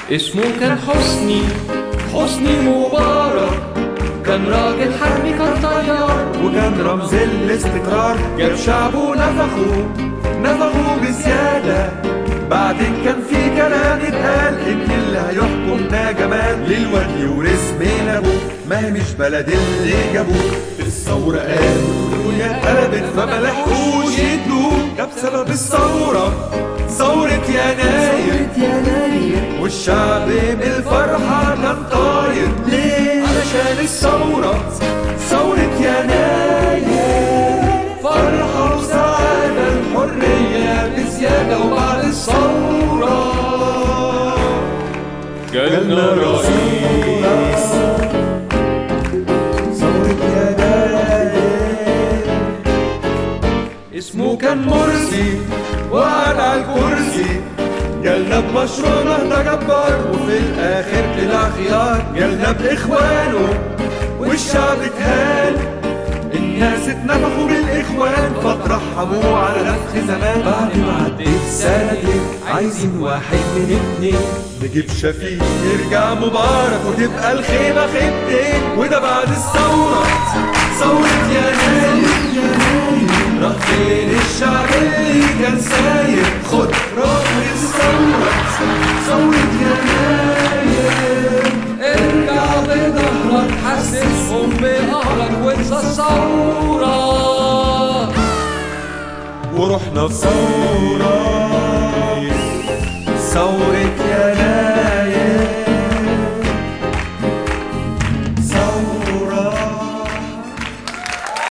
اسمه كان حسني حسني مبارك كان راجل حربي كان طيار وكان رمز الاستقرار جاب شعبه نفخه نفخه بزيادة بعدين كان في كلام اتقال ان اللي هيحكمنا جمال للواد يورث من ابوه ما هي مش بلد اللي جابوه الثورة قالوا الدنيا قلبت فما لحقوش يدوه ده بسبب الثورة ثورة يناير والشعب بالفرحة كان طاير ليه؟ علشان الثورة ثورة يناير فرحة وسعادة الحرية بزيادة وبعد الثورة جالنا رئيس ثورة يناير اسمه كان مرسي وقعد على الكرسي جالنا بمشروع نهضة جبار وفي الآخر طلع خيار جالنا بإخوانه والشعب اتهان الناس اتنفخوا بالإخوان فترحموا على نفخ زمان بعد ما عدت سنتين عايزين واحد من اتنين نجيب شفيق يرجع مبارك وتبقى الخيمة خيمتين وده بعد الثورة ثورة يناير راح فين الشعب اللي كان ساير خد رأي الثورة ثورة يناير ارجع بظهرك حسسهم بقهرك وانسى الثورة ورحنا في ثورة ثورة يناير